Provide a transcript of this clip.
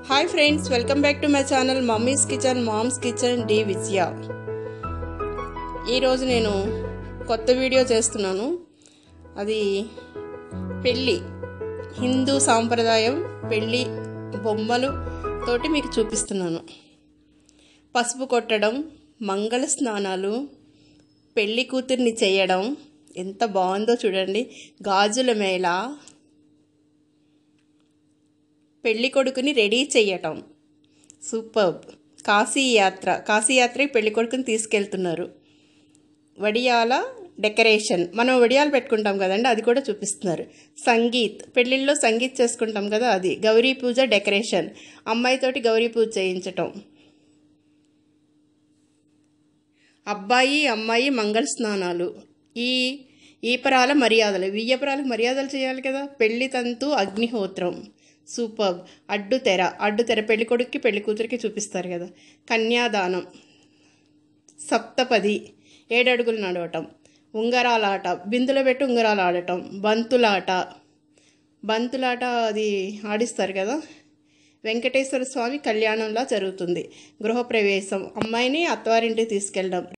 hi friends welcome back to my channel mummy's kitchen mom's kitchen D Vijaya ఈరోజు నేను కొత్త video చేస్తున్నాను అది పెళ్ళి హిందూ సాంప్రదాయం పెళ్ళి బొమ్మలు తోటి మీకు చూపిస్తున్నాను పసుపు కొట్టడం మంగళ స్నానాలు పెళ్లి కూతుర్ని చేయడం ఎంత బాగుందో చూడండి గాజుల మేళ పెళ్లి కొడుకుని రెడీ చేయటం సూపర్ కాశీ యాత్ర కాశీ యాత్రకి పెళ్లి కొడుకుని తీసుకెళ్తున్నారు వడియాల డెకరేషన్ మనం వడియాలు పెట్టుకుంటాం కదండి అది కూడా చూపిస్తున్నారు సంగీత్ పెళ్ళిళ్ళలో సంగీత్ చేసుకుంటాం కదా అది గౌరీ పూజ డెకరేషన్ అమ్మాయితోటి గౌరీ పూజ చేయించటం అబ్బాయి అమ్మాయి మంగళ స్నానాలు ఈ ఈపరాల మర్యాదలు వియ్యపరాలకు మర్యాదలు చేయాలి కదా పెళ్లి తంతు అగ్నిహోత్రం సూపర్ అడ్డు తెర అడ్డు తెర పెళ్లి కొడుక్కి పెళ్లి కూతురికి చూపిస్తారు కదా కన్యాదానం సప్తపది ఏడడుగులు నడవటం ఉంగరాల ఆట బిందులో పెట్టి ఉంగరాలు ఆడటం బంతులాట బంతులాట అది ఆడిస్తారు కదా వెంకటేశ్వర స్వామి కళ్యాణంలా జరుగుతుంది గృహప్రవేశం అమ్మాయిని అత్తవారింటికి తీసుకెళ్ళడం